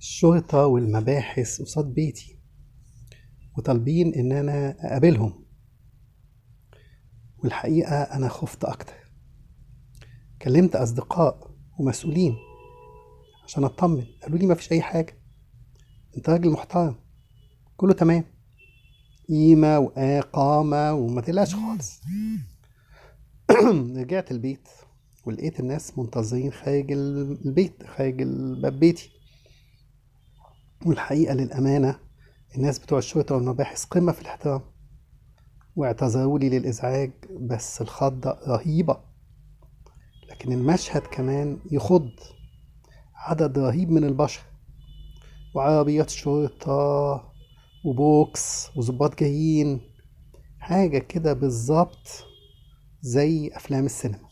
الشرطة والمباحث قصاد بيتي وطالبين إن أنا أقابلهم والحقيقة أنا خفت أكتر كلمت أصدقاء ومسؤولين عشان أطمن قالوا لي مفيش أي حاجة أنت راجل محترم كله تمام قيمة وإقامة وما تقلقش خالص رجعت البيت ولقيت الناس منتظرين خارج البيت خارج باب بيتي والحقيقة للأمانة الناس بتوع الشرطة والمباحث قمة في الاحترام واعتذروا لي للإزعاج بس الخضة رهيبة لكن المشهد كمان يخض عدد رهيب من البشر وعربيات شرطة وبوكس وظباط جايين حاجة كده بالظبط زي أفلام السينما